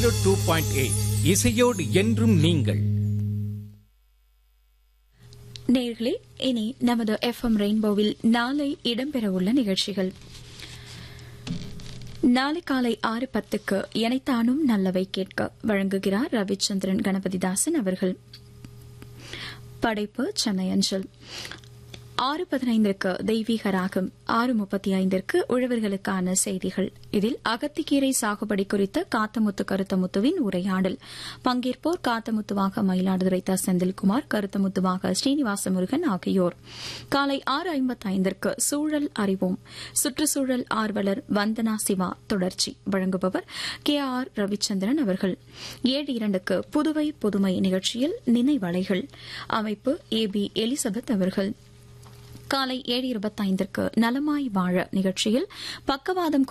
two point eight இசையோடு என்றும் நீங்கள் நேர்களே இனி நமது எஃப்எம் ரெயின்போவில் நாளை இடம்பெறவுள்ள நிகழ்ச்சிகள் நாளை காலை ஆறு பத்துக்கு எனைத்தானும் நல்லவை கேட்க வழங்குகிறார் ரவிச்சந்திரன் கணபதிதாசன் அவர்கள் படைப்பு சென்னை அஞ்சல் ஆறு பதினைந்திற்கு தெய்வீக ராகம் ஆறு முப்பத்தி ஐந்திற்கு உழவர்களுக்கான செய்திகள் இதில் அகத்திக்கீரை சாகுபடி குறித்த காத்தமுத்து கருத்தமுத்துவின் உரையாடல் பங்கேற்போர் காத்தமுத்துவாக மயிலாடுதுறை த செந்தில்குமார் கருத்தமுத்துவாக ஸ்ரீனிவாச முருகன் ஆகியோர் காலை ஆறு ஐம்பத்தைந்திற்கு சூழல் அறிவோம் சுற்றுச்சூழல் ஆர்வலர் வந்தனா சிவா தொடர்ச்சி வழங்குபவர் கே ஆர் ரவிச்சந்திரன் அவர்கள் ஏழு இரண்டுக்கு புதுவை புதுமை நிகழ்ச்சியில் நினைவலைகள் அமைப்பு ஏ பி எலிசபெத் அவர்கள் காலை ஏழு இருபத்தைந்திற்கு நலமாய் வாழ நிகழ்ச்சியில் பக்கவாதம்